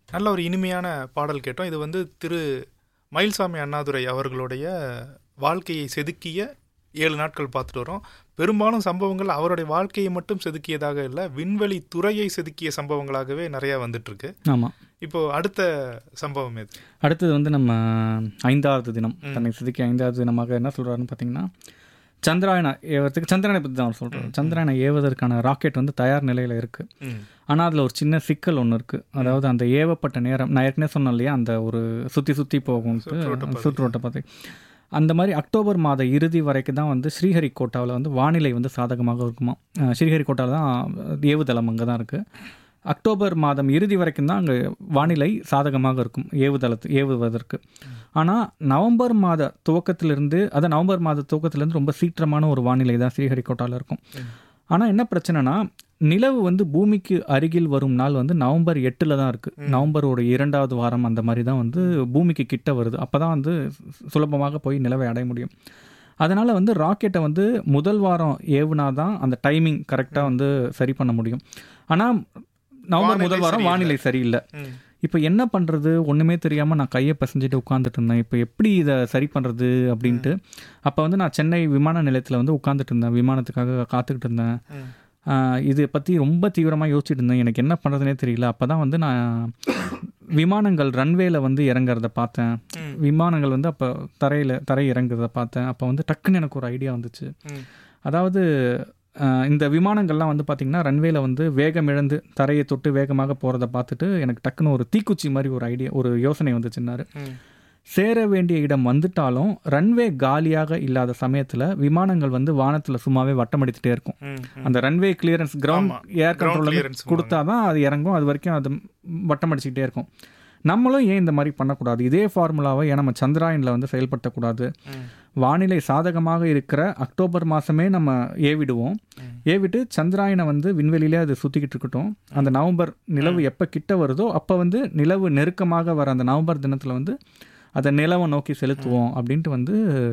நல்ல ஒரு இனிமையான பாடல் கேட்டோம் இது வந்து திரு மயில்சாமி அண்ணாதுரை அவர்களுடைய வாழ்க்கையை செதுக்கிய ஏழு நாட்கள் பார்த்துட்டு வரோம் பெரும்பாலும் சம்பவங்கள் அவருடைய வாழ்க்கையை மட்டும் செதுக்கியதாக இல்லை விண்வெளி துறையை செதுக்கிய சம்பவங்களாகவே நிறையா வந்துட்டு இருக்கு ஆமாம் இப்போ அடுத்த சம்பவம் எது அடுத்தது வந்து நம்ம ஐந்தாவது தினம் தன்னை செதுக்கி ஐந்தாவது தினமாக என்ன சொல்கிறாருன்னு பார்த்தீங்கன்னா சந்திராயனை ஏவறதுக்கு சந்திரனை பற்றி தான் அவர் சொல்கிறார் சந்திராயனை ஏவதற்கான ராக்கெட் வந்து தயார் நிலையில் இருக்குது ம் ஆனால் அதில் ஒரு சின்ன சிக்கல் ஒன்று இருக்குது அதாவது அந்த ஏவப்பட்ட நேரம் நான் ஏற்கனவே சொன்னேன் இல்லையா அந்த ஒரு சுற்றி சுற்றி போகும்ட்டு சுற்றுவட்டப்பாதை. சுற்றுவட்ட பாதை அந்த மாதிரி அக்டோபர் மாத இறுதி வரைக்கும் தான் வந்து ஸ்ரீஹரிகோட்டாவில் வந்து வானிலை வந்து சாதகமாக இருக்குமா அஹ் ஸ்ரீஹரிகோட்டாவில் தான் ஏவுதளம் அங்கே தான் இருக்குது அக்டோபர் மாதம் இறுதி வரைக்கும் தான் அங்கே வானிலை சாதகமாக இருக்கும் ஏவுதளத்து ஏவுவதற்கு ஆனால் நவம்பர் மாத துவக்கத்திலிருந்து அதான் நவம்பர் மாத துவக்கத்திலிருந்து ரொம்ப சீற்றமான ஒரு வானிலை தான் ஸ்ரீஹரிகோட்டாவில் இருக்கும் ஆனால் என்ன பிரச்சனைனா நிலவு வந்து பூமிக்கு அருகில் வரும் நாள் வந்து நவம்பர் எட்டில் தான் இருக்குது நவம்பரோட இரண்டாவது வாரம் அந்த மாதிரி தான் வந்து பூமிக்கு கிட்ட வருது அப்போ தான் வந்து சு- சுலபமாக போய் நிலவை அடைய முடியும் அதனால் வந்து ராக்கெட்டை வந்து முதல் வாரம் ஏவுனா தான் அந்த டைமிங் கரெக்டாக வந்து சரி பண்ண முடியும் ஆனால் நவம்பர் வானிலை முதல் வாரம் சரியில்லை. வானிலை சரியில்லை ம் இப்போ என்ன பண்ணுறது ஒன்றுமே தெரியாமல் நான் கையை பிசைஞ்சிட்டு உட்காந்துட்டு இருந்தேன் இப்போ எப்படி இதை சரி பண்ணுறது அப்படின்ட்டு அப்போ வந்து நான் சென்னை விமான நிலையத்தில் வந்து உட்காந்துட்டு இருந்தேன் விமானத்துக்காக காத்துக்கிட்டு இருந்தேன் ம் ஆஹ் இதை பற்றி ரொம்ப தீவிரமாக யோசிச்சுட்டு இருந்தேன் எனக்கு என்ன பண்ணுறதுனே தெரியல அப்போ தான் வந்து நான் விமானங்கள் ரன்வேல வந்து இறங்குறத பார்த்தேன் ம். விமானங்கள் வந்து அப்போ தரையில் தரை இறங்குறத பார்த்தேன் அப்போ வந்து டக்குன்னு எனக்கு ஒரு ஐடியா வந்துச்சு ம் அதாவது ஆஹ் இந்த விமானங்கள்லாம் வந்து பார்த்திங்கன்னா ரன்வேல வந்து வேகம் இழந்து தரையை தொட்டு வேகமாக போகிறத பார்த்துட்டு எனக்கு டக்குன்னு ஒரு தீக்குச்சி மாதிரி ஒரு ஐடியா ஒரு யோசனை வந்துச்சுன்னாரு ம் சேர வேண்டிய இடம் வந்துட்டாலும் ரன்வே காலியாக இல்லாத சமயத்தில் விமானங்கள் வந்து வானத்தில் சும்மாவே வட்டமடித்துட்டே இருக்கும் ம் ம். அந்த ரன்வே கிளியரன்ஸ் கிரவுண்ட் ஆமா. ஏர் Ground கண்ட்ரோல் clearance கொடுத்தா தான் அது இறங்கும் அது வரைக்கும் அது வட்டம் அடிச்சுக்கிட்டே இருக்கும் நம்மளும் ஏன் இந்த மாதிரி பண்ணக்கூடாது இதே ஃபார்முலாவை ஏன் நம்ம சந்திராயனில் வந்து செயல்படுத்தக்கூடாது ம். வானிலை சாதகமாக இருக்கிற அக்டோபர் மாதமே நம்ம ஏவிடுவோம் ம். ஏவிட்டு சந்திராயனை வந்து விண்வெளியிலே அது சுற்றிக்கிட்டு இருக்கட்டும் அந்த நவம்பர் நிலவு எப்போ கிட்ட வருதோ அப்போ வந்து நிலவு நெருக்கமாக வர அந்த நவம்பர் தினத்தில் வந்து அதை நிலவை நோக்கி செலுத்துவோம் அப்படின்ட்டு வந்து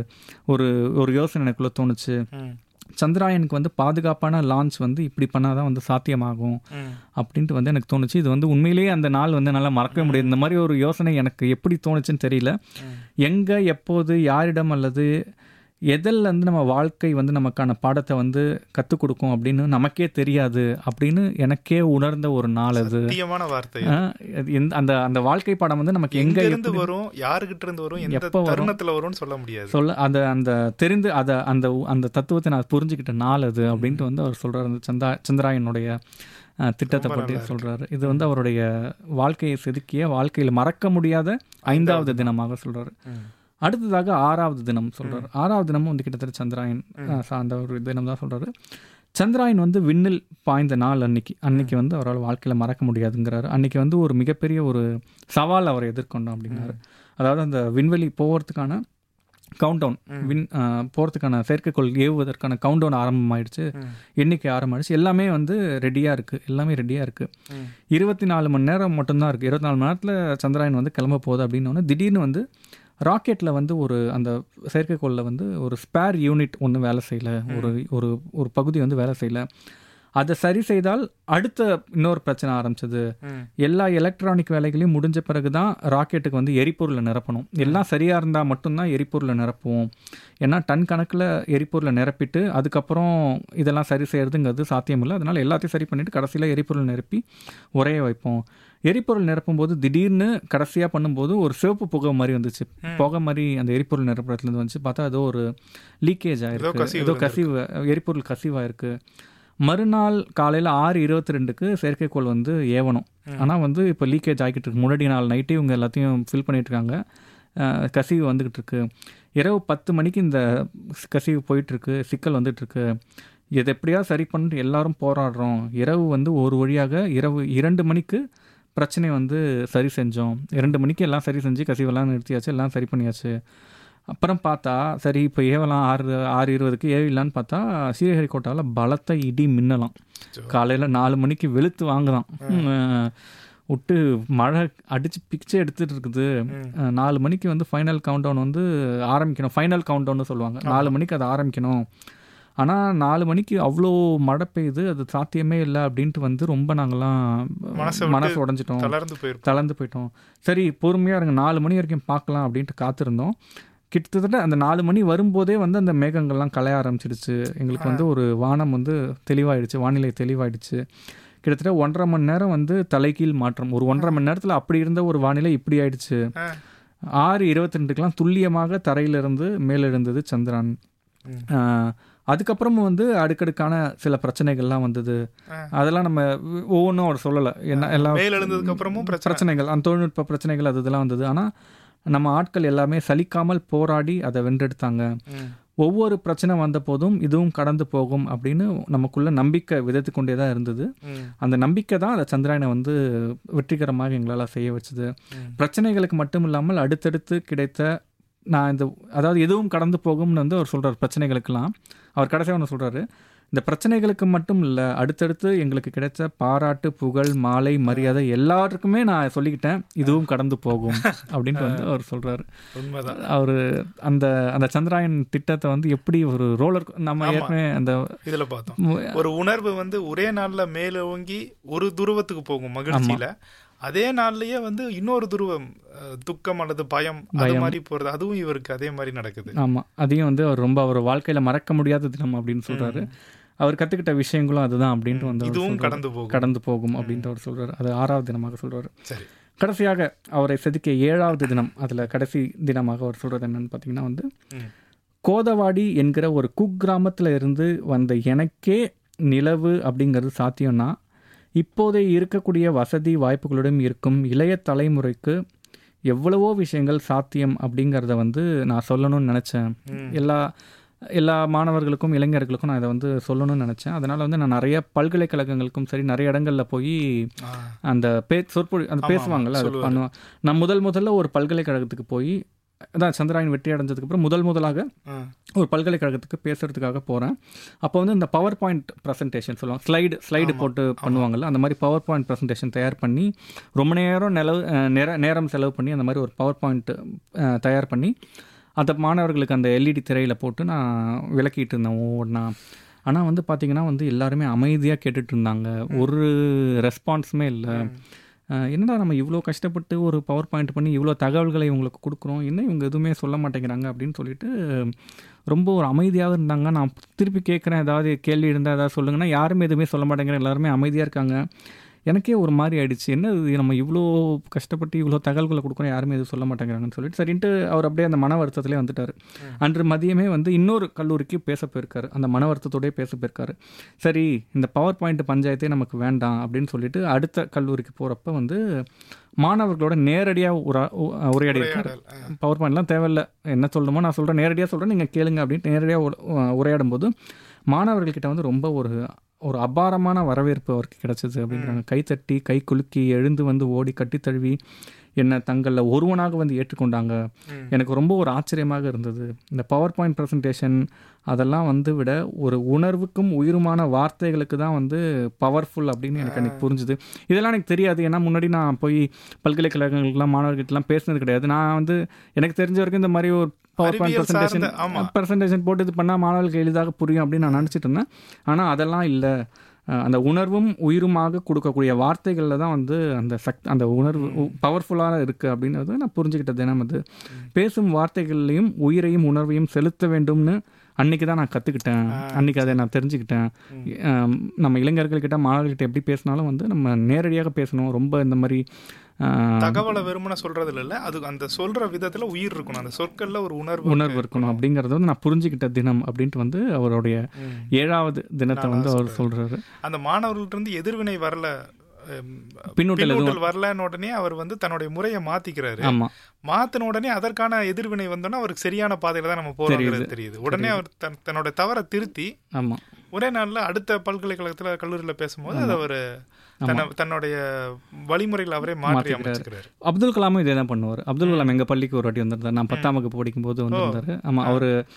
ஒரு ஒரு யோசனை எனக்குள்ளே தோணுச்சு ம் சந்திராயனுக்கு வந்து பாதுகாப்பான லான்ச் வந்து இப்படி பண்ணால் தான் வந்து சாத்தியமாகும் ம் அப்படின்ட்டு வந்து எனக்கு தோணுச்சு இது வந்து உண்மையிலேயே அந்த நாள் வந்து என்னால் மறக்கவே முடியாது இந்த மாதிரி ஒரு யோசனை எனக்கு எப்படி தோணுச்சுன்னு தெரியல ம். எங்கே எப்போது யாரிடம் அல்லது எதில் வந்து நம்ம வாழ்க்கை வந்து நமக்கான பாடத்தை வந்து கற்றுக் கொடுக்கும் அப்படின்னு நமக்கே தெரியாது அப்படின்னு எனக்கே உணர்ந்த ஒரு நாள் அது சத்தியமான வார்த்தை ஆ, அது எந்த- அந்த அந்த வாழ்க்கை பாடம் வந்து நமக்கு எங்க எங்கே இருந்து வரும் யாருகிட்ட இருந்து வரும் எந்த எப்ப வரும்? தருணத்துல வரும்னு சொல்ல முடியாது சொல்ல அந்த அந்த தெரிந்து அதை அந்த அந்த தத்துவத்தை நான் புரிஞ்சுக்கிட்ட நாள் அது அப்படின்ட்டு வந்து அவர் சொல்றாரு அந்த சந்தா சந்திராயனுடைய அஹ், திட்டத்தை ரொம்ப பற்றி நல்லா இருக்கு. சொல்றாரு இது வந்து அவருடைய வாழ்க்கையை செதுக்கிய வாழ்க்கையில் மறக்க முடியாத ஐந்தாவது தினமாக சொல்றாரு ம். அடுத்ததாக ஆறாவது தினம் சொல்றாரு ஆறாவது தினமும் வந்து கிட்டத்தட்ட சந்திராயன் அஹ், சார்ந்த ஒரு தினம் தான் சொல்றாரு சந்திராயன் வந்து விண்ணில் பாய்ந்த நாள் அன்னைக்கு அன்னைக்கு வந்து அவரால் வாழ்க்கையில் மறக்க முடியாதுங்கிறாரு அன்னைக்கு வந்து ஒரு மிகப்பெரிய ஒரு சவால் அவரை எதிர்கொண்டோம் அப்படின்னாரு அதாவது அந்த விண்வெளி போகிறதுக்கான கவுண்டவுன் வின் போகிறதுக்கான செயற்கைக்கோள் ஏவுவதற்கான கவுண்டவுன் ஆரம்பமாயிடுச்சு ம். எண்ணிக்கை ஆரம்பமாயிடுச்சு எல்லாமே வந்து ரெடியாக இருக்குது எல்லாமே ரெடியாக இருக்குது ம். இருபத்தி நாலு மணி நேரம் மட்டும்தான் இருக்குது இருபத்தி நாலு மணி நேரத்தில் சந்திராயன் வந்து கிளம்ப போகுது அப்படின்னு திடீர்னு வந்து ராக்கெட்டில் வந்து ஒரு அந்த செயற்கைக்கோளில் வந்து ஒரு ஸ்பேர் யூனிட் ஒன்று வேலை செய்யலை ஒரு ஒரு ஒரு பகுதி வந்து வேலை செய்யலை அதை சரி செய்தால் அடுத்த இன்னொரு பிரச்சனை ஆரம்பிச்சது ம். எல்லா எலக்ட்ரானிக் வேலைகளையும் முடிஞ்ச பிறகு தான் ராக்கெட்டுக்கு வந்து எரிபொருளை நிரப்பணும் எல்லாம் சரியாக இருந்தால் மட்டும்தான் எரிபொருளை நிரப்புவோம் ஏன்னா டன் கணக்கில் எரிபொருளை நிரப்பிட்டு அதுக்கப்புறம் இதெல்லாம் சரி செய்யறதுங்கிறது சாத்தியமில்லை அதனால் எல்லாத்தையும் சரி பண்ணிவிட்டு கடைசியில் எரிபொருள் நிரப்பி உரைய வைப்போம் எரிபொருள் நிரப்பும்போது திடீர்னு கடைசியாக பண்ணும்போது ஒரு சிவப்பு புகை மாதிரி வந்துச்சு புகை மாதிரி அந்த எரிபொருள் நிரப்புறதுலேருந்து வந்துச்சு பார்த்தா ஏதோ ஒரு லீக்கேஜ் ஆயிருக்கு கசிவு ஏதோ கசிவு எரிபொருள் கசிவாயிருக்கு மறுநாள் காலையில் ஆறு இருபத்தி ரெண்டுக்கு செயற்கைக்கோள் வந்து ஏவணும் ஆனால் வந்து இப்போ லீக்கேஜ் ஆகிக்கிட்டு இருக்கு முன்னாடி நாள் நைட்டே இவங்க எல்லாத்தையும் ஃபில் பண்ணிட்டு இருக்காங்க அஹ், கசிவு வந்துக்கிட்டு இருக்கு இரவு பத்து மணிக்கு இந்த கசிவு போயிட்டுருக்கு சிக்கல் வந்துட்டுருக்கு இதை எப்படியாவது சரி பண்ணிட்டு எல்லாரும் போராடுறோம் இரவு வந்து ஒரு வழியாக இரவு இரண்டு மணிக்கு பிரச்சனை வந்து சரி செஞ்சோம் இரண்டு மணிக்கு எல்லாம் சரி செஞ்சு கசிவெல்லாம் நிறுத்தியாச்சு எல்லாம் சரி பண்ணியாச்சு அப்புறம் பார்த்தா சரி இப்போ ஏவலாம் ஆறு ஆறு இருபதுக்கு ஏவிடலான்னு பார்த்தா ஸ்ரீஹரிகோட்டாவில் பலத்த இடி மின்னலாம் காலையில் நாலு மணிக்கு வெளுத்து வாங்குதான் உம், விட்டு மழை அடித்து பிக்சே எடுத்துட்டு இருக்குது அஹ், நாலு மணிக்கு வந்து ஃபைனல் கவுண்டவுன் வந்து ஆரம்பிக்கணும் ஃபைனல் கவுண்டவுன்னு சொல்லுவாங்க நாலு மணிக்கு அது ஆரம்பிக்கணும் ஆனால் நாலு மணிக்கு அவ்வளோ மழை பெய்யுது அது சாத்தியமே இல்லை அப்படின்ட்டு வந்து ரொம்ப நாங்கள்லாம் மனசை விட்டு மனசு உடஞ்சிட்டோம் தளர்ந்து போயிருக்கும் தளர்ந்து போயிட்டோம் சரி பொறுமையாக இருங்க நாலு மணி வரைக்கும் பார்க்கலாம் அப்படின்ட்டு காத்திருந்தோம் கிட்டத்தட்ட அந்த நாலு மணி வரும்போதே வந்து அந்த மேகங்கள்லாம் கலைய ஆரம்பிச்சிடுச்சு எங்களுக்கு வந்து ஒரு வானம் வந்து தெளிவாயிடுச்சு வானிலை தெளிவாயிடுச்சு கிட்டத்தட்ட ஒன்றரை மணி நேரம் வந்து தலைகீழ் மாற்றம் ஒரு ஒன்றரை மணி நேரத்தில் அப்படி இருந்த ஒரு வானிலை இப்படி ஆயிடுச்சு ஆ. ஆறு இருபத்தி ரெண்டுக்கெலாம் துல்லியமாக தரையிலிருந்து மேலெழுந்தது சந்திரன் ம். ஆஹ், அதுக்கப்புறமும் வந்து அடுக்கடுக்கான சில பிரச்சனைகள்லாம் வந்தது ஆ. அதெல்லாம் நம்ம ஒவ்வொன்றும் அவர் சொல்லலை என்ன எல்லாம் மேல் எழுந்ததுக்கு அப்புறமும் பிரச்சனை பிரச்சனைகள் அந்த தொழில்நுட்ப பிரச்சனைகள் அது இதெல்லாம் வந்தது ஆனால் நம்ம ஆட்கள் எல்லாமே சலிக்காமல் போராடி அதை வென்றெடுத்தாங்க ம். ஒவ்வொரு பிரச்சனை வந்த போதும் இதுவும் கடந்து போகும் அப்படின்னு நமக்குள்ள நம்பிக்கை விதைத்து கொண்டே தான் இருந்தது ம். அந்த நம்பிக்கை தான் அந்த சந்திராயனை வந்து வெற்றிகரமாக எங்களால் செய்ய வச்சது ம். பிரச்சனைகளுக்கு மட்டும் இல்லாமல் அடுத்தடுத்து கிடைத்த நான் இந்த அதாவது எதுவும் கடந்து போகும்னு வந்து அவர் சொல்கிறார் பிரச்சனைகளுக்கெல்லாம் அவர் கடைசியாக ஒன்று சொல்கிறாரு இந்த பிரச்சனைகளுக்கு மட்டும் இல்லை அடுத்தடுத்து எங்களுக்கு கிடைச்ச பாராட்டு புகழ் மாலை மரியாதை எல்லாருக்குமே நான் சொல்லிக்கிட்டேன் இதுவும் கடந்து போகும் அப்படின்ட்டு வந்து அவர் சொல்கிறாரு உண்மைதான் அவர் அந்த அந்த சந்திராயன் திட்டத்தை வந்து எப்படி ஒரு ரோலர் நம்ம ஆமா. ஏற்கனவே அந்த இதுல பார்த்தோம் ஒரு உணர்வு வந்து ஒரே நாள்ல மேலோங்கி ஒரு துருவத்துக்கு போகும் மகிழ்ச்சியில அதே நாள்லயே வந்து இன்னொரு துருவம் அஹ், துக்கம் அல்லது பயம் அது மாதிரி போறது அதுவும் இவருக்கு அதே மாதிரி நடக்குது ஆமாம் அதையும் வந்து அவர் ரொம்ப அவர் வாழ்க்கையில் மறக்க முடியாத தினம் அப்படின்னு சொல்கிறாரு அவர் கற்றுக்கிட்ட விஷயங்களும் அதுதான் அப்படின்ட்டு வந்து அவர் இதுவும் சொல்றாரு. கடந்து போகும் கடந்து போகும் அப்படின்ட்டு அவர் சொல்றாரு அது ஆறாவது தினமாக சொல்றாரு சரி கடைசியாக அவரை செதுக்கிய ஏழாவது தினம் அதில் கடைசி தினமாக அவர் சொல்றது என்னன்னு பார்த்தீங்கன்னா வந்து ம். கோதவாடி என்கிற ஒரு குக்கிராமத்தில் இருந்து வந்த எனக்கே நிலவு அப்படிங்கிறது சாத்தியம்னா இப்போதைய இருக்கக்கூடிய வசதி வாய்ப்புகளுடன் இருக்கும் இளைய தலைமுறைக்கு எவ்வளவோ விஷயங்கள் சாத்தியம் அப்படிங்கிறத வந்து நான் சொல்லணும்னு நினச்சேன் ம். எல்லா எல்லா மாணவர்களுக்கும் இளைஞர்களுக்கும் நான் இதை வந்து சொல்லணும்னு நினச்சேன் அதனால் வந்து நான் நிறைய பல்கலைக்கழகங்களுக்கும் சரி நிறைய இடங்களில் போய் ஆ, அந்த பே சொற்பொழி அந்த ஆமா, பேசுவாங்கல்ல அது சொல்லுவாரு. பண்ணுவேன் நான் முதல் முதல்ல ஒரு பல்கலைக்கழகத்துக்கு போய் அதான் சந்திராயன் வெற்றி அடைஞ்சதுக்கு அப்புறம் முதல் முதலாக ஆ, ஒரு பல்கலைக்கழகத்துக்கு பேசுறதுக்காக போகிறேன் அப்போ வந்து இந்த பவர் பாயிண்ட் ப்ரெசன்டேஷன் சொல்லுவாங்க ஸ்லைடு ஸ்லைடு போட்டு பண்ணுவாங்கல்ல அந்த மாதிரி பவர் பாயிண்ட் ப்ரெசன்டேஷன் தயார் பண்ணி ரொம்ப நேரம் நிலவு அஹ், நேர நேரம் செலவு பண்ணி அந்த மாதிரி ஒரு பவர் பாயிண்ட் தயார் பண்ணி அந்த மாணவர்களுக்கு அந்த எல்இடி திரையில் போட்டு நான் விளக்கிட்டு இருந்தேன் ஒவ்வொன்றா ஆனால் வந்து பார்த்தீங்கன்னா வந்து எல்லாருமே அமைதியாக கேட்டுட்டு இருந்தாங்க ஒரு ரெஸ்பான்ஸுமே இல்லை அஹ் என்னடா நம்ம இவ்வளோ கஷ்டப்பட்டு ஒரு பவர் பாயிண்ட் பண்ணி இவ்வளோ தகவல்களை இவங்களுக்கு கொடுக்குறோம் என்ன இவங்க எதுவுமே சொல்ல மாட்டேங்கிறாங்க அப்படின்னு சொல்லிட்டு ரொம்ப ஒரு அமைதியாக இருந்தாங்க நான் திருப்பி கேட்குறேன் ஏதாவது கேள்வி இருந்தால் ஏதாவது சொல்லுங்கன்னா யாருமே எதுவுமே சொல்ல மாட்டேங்கிறேன் எல்லாருமே அமைதியாக இருக்காங்க எனக்கே ஒரு மாதிரி ஆயிடுச்சு என்ன இது நம்ம இவ்வளோ கஷ்டப்பட்டு இவ்வளோ தகவல்களை கொடுக்குறோம் யாருமே எதுவும் சொல்ல மாட்டேங்கிறாங்கன்னு சொல்லிட்டு சரின்ட்டு அவர் அப்படியே அந்த மன வருத்தத்திலே வந்துட்டார் அன்று மதியமே வந்து இன்னொரு கல்லூரிக்கு பேச போயிருக்காரு அந்த மன வருத்தத்தோடய பேச போயிருக்காரு சரி இந்த பவர் பாயிண்ட் பஞ்சாயத்தே நமக்கு வேண்டாம் அப்படின்னு சொல்லிட்டு அடுத்த கல்லூரிக்கு போகிறப்ப வந்து மாணவர்களோட நேரடியாக உரா உ- உரையாடி இருக்காரு உரையாடல். ஆ, பவர் பாயிண்ட்லாம் தேவையில்ல என்ன சொல்லணுமோ நான் சொல்கிறேன் நேரடியாக சொல்கிறேன் நீங்கள் கேளுங்க அப்படின்ட்டு நேரடியாக உரையாடும் போது மாணவர்கள்கிட்ட வந்து ரொம்ப ஒரு ஒரு அபாரமான வரவேற்பு அவருக்கு கிடைச்சது அப்படிங்கிறாங்க கைத்தட்டி கை குலுக்கி எழுந்து வந்து ஓடி கட்டி தழுவி என்னை தங்களில் ஒருவனாக வந்து ஏற்றுக்கொண்டாங்க ம். எனக்கு ரொம்ப ஒரு ஆச்சரியமாக இருந்தது இந்த பவர் பாயிண்ட் ப்ரெசன்டேஷன் அதெல்லாம் வந்து விட ஒரு உணர்வுக்கும் உயிருமான வார்த்தைகளுக்கு தான் வந்து பவர்ஃபுல் அப்படின்னு எனக்கு அன்றைக்கி புரிஞ்சுது இதெல்லாம் எனக்கு தெரியாது ஏன்னா முன்னாடி நான் போய் பல்கலைக்கழகங்களுக்குலாம் மாணவர்கிட்டலாம் பேசினது கிடையாது நான் வந்து எனக்கு தெரிஞ்ச வரைக்கும் இந்த மாதிரி ஒரு பவர் பாயிண்ட் அறிவியல் ப்ரெசன்டேஷன் சார்ந்த- ஆமா. ப்ரெசன்டேஷன் போட்டு இது பண்ணால் மாணவர்களுக்கு எளிதாக புரியும் அப்படின்னு நான் நினச்சிட்டு இருந்தேன் ஆனால் அதெல்லாம் இல்லை அந்த உணர்வும் உயிருமாக கொடுக்கக்கூடிய வார்த்தைகளில் தான் வந்து அந்த சக் அந்த உணர்வு பவர்ஃபுல்லாக இருக்குது அப்படின்றது நான் புரிஞ்சுக்கிட்ட தினம் அது பேசும் வார்த்தைகள்லையும் உயிரையும் உணர்வையும் செலுத்த வேண்டும்னு அன்னைக்கு தான் நான் கற்றுக்கிட்டேன் அன்னைக்கு அதை நான் தெரிஞ்சுக்கிட்டேன் ஆம், நம்ம இளைஞர்கள்கிட்ட மாணவர்கள்கிட்ட எப்படி பேசினாலும் வந்து நம்ம நேரடியாக பேசணும் ரொம்ப இந்த மாதிரி ஆ, தகவலை வெறுமனே சொல்றது இல்ல அது அந்த சொல்ற விதத்துல உயிர் இருக்கணும் அந்த சொற்கள்ல ஒரு உணர்வு உணர்வு இருக்கணும் அப்படிங்கிறத வந்து நான் புரிஞ்சுக்கிட்ட தினம் அப்படின்ட்டு வந்து அவருடைய ம். ஏழாவது தினத்தை வந்து அவர் சொல்றாரு அந்த மாணவர்கள்ட்ட இருந்து எதிர்வினை வரல அம், பின்னூட்டல் எதுவும் பின்னூட்டல் வரலன்னு உடனே அவர் வந்து தன்னுடைய முறையை மாத்திக்கிறாரு ஆமா மாத்தின உடனே அதற்கான எதிர்வினை வந்தோன்னா அவருக்கு சரியான பாதையில தான் நம்ம போறோங்கிறது தெரியுது உடனே அவர் தன் தன்னோட தவறை திருத்தி ஆமா ஒரே நாள்ல அடுத்த பல்கலைக்கழகத்துல கல்லூரியில பேசும்போது அதை அவர் தன்னை தன்னுடைய வழிமுறைகளை அவரே மாற்றி அமைச்சுக்கிறாரு அப்துல் கலாமும் இதே தான் பண்ணுவார் அப்துல் கலாம் எங்கள் பள்ளிக்கு ஒரு வாட்டி வந்திருந்தார் நான் பத்தாம் வகுப்பு படிக்கும்போது வந்திருந்தாரு ஆமாம் அவர்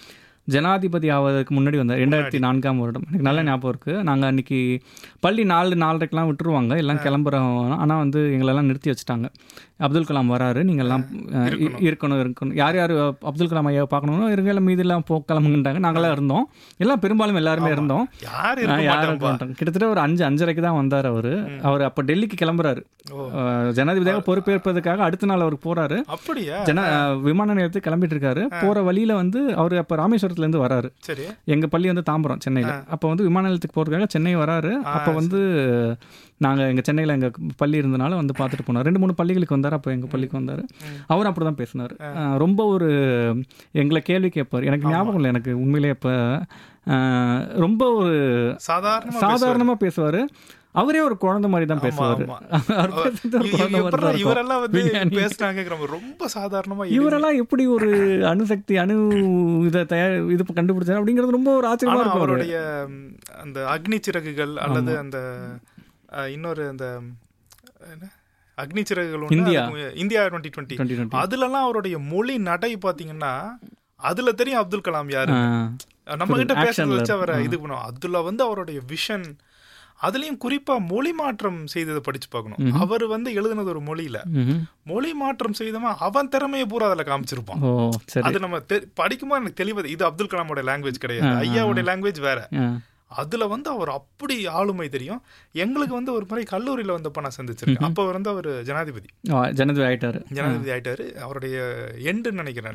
ஜனாதிபதி ஆவதற்கு முன்னாடி வந்தார் ரெண்டாயிரத்தி நான்காம் வருடம் எனக்கு நல்ல ஞாபகம் இருக்குது நாங்கள் அன்றைக்கி பள்ளி நாலு நாலரைக்கெலாம் விட்டுருவாங்க எல்லாம் கிளம்புறோம் ஆனால் வந்து எங்களெல்லாம் நிறுத்தி வச்சுட்டாங்க அப்துல் கலாம் வராரு நீங்கள்லாம் அஹ், இ- இருக்கணும் இருக்கணும் யார் யார் அப்துல் கலாம் ஐயாவை பார்க்கணுமோ இருங்க மீதெல்லாம் போ கிளம்புங்கன்றாங்க நாங்களாம் இருந்தோம் எல்லாம் பெரும்பாலும் எல்லாருமே இருந்தோம் யார் ஆ, இருக்க யாரும் மாட்டாங்கப்பா இருக்க மாட்டாங்க. கிட்டத்தட்ட ஒரு அஞ்சு அஞ்சரைக்கு தான் வந்தார் அவர் அவர் அப்போ டெல்லிக்கு கிளம்புறாரு ஓ அஹ், ஜனாதிபதியாக பொறுப்பேற்பதற்காக அடுத்த நாள் அவர் போறாரு அப்படியா ஜன அஹ், விமான நிலையத்துக்கு கிளம்பிட்டு இருக்காரு போற வழியில வந்து அவர் அப்ப ராமேஸ்வரத்துல இருந்து வராரு சரி எங்க பள்ளி வந்து தாம்பரம் சென்னையில அப்ப வந்து விமான நிலையத்துக்கு போறதுக்காக சென்னை வராரு அப்ப வந்து நாங்க எங்க சென்னையில எங்க பள்ளி இருந்தனால வந்து பார்த்துட்டு போனோம் ரெண்டு மூணு பள்ளிகளுக்கு வந்தாரு அப்போ எங்க பள்ளிக்கு வந்தாரு அவரும் அப்படிதான் பேசினாரு அஹ், ரொம்ப ஒரு எங்களை கேள்வி கேட்பார் எனக்கு ஞாபகம் இல்லை எனக்கு உண்மையிலேயே இப்ப அஹ், ரொம்ப ஒரு சாதாரணமா சாதாரணமா பேசுவாரு அவரே ஒரு குழந்தை மாதிரி தான் பேசுவாரு ஆமா. அவர் பேசுறது ஒரு இ- குழந்தை மாதிரி எப்படிடா தான் இருக்கும். இவரெல்லாம் வந்து விஞ்ஞானி. பேசுனாங்க ரொம்ப சாதாரணமா இருக்கு. இவரெல்லாம் எப்படி ஒரு அணுசக்தி அணு இதை தயார் இது கண்டுபிடிச்சாரு அப்படிங்கிறது ரொம்ப ஒரு ஆச்சரியமா ஆனா இருக்கும் அவரு. அவருடைய ம், அந்த அக்னி சிறகுகள் அல்லது அந்த அஹ், இன்னொரு அந்த என்ன? அக்னி சிறகுகள் ஒண்ணு, இந்தியா. அதுக்கு இந்தியா டுவெண்ட்டி டுவெண்ட்டி 2020. அதுலலாம் அவருடைய மொழி நடை பாத்தீங்கன்னா அதுல தெரியும் அப்துல் கலாம் யாரு ஆ, நம்ம கிட்ட action பேசுறத ல வச்சு அவரை இது பண்ணுவோம் அதுல வந்து அவருடைய விஷன் அதுலயும் குறிப்பா மொழி மாற்றம் செய்ததை படிச்சு பார்க்கணும் அவர் வந்து எழுதுனது ஒரு மொழியில ம்ஹும். மொழி மாற்றம் செய்தவன் அவன் திறமையை பூரா அதுல காமிச்சிருப்பான் ஓ சரி அது நம்ம தெ- படிக்கும்போது எனக்கு தெளிவது இது அப்துல் கலாமோட லாங்குவேஜ் கிடையாது ஐயாவோட லாங்குவேஜ் வேற ஆ, அதுல வந்து அவர் அப்படி ஆளுமை தெரியும் எங்களுக்கு வந்து ஒரு முறை கல்லூரியில வந்தப்ப நான் சந்திச்சிருக்கேன் அப்ப வந்து அவர் ஜனாதிபதி ஆ, ஜனாதிபதி ஆயிட்டாரு ஜனாதிபதி ஆயிட்டாரு அவருடைய எண்டுன்னு நினைக்கிறேன்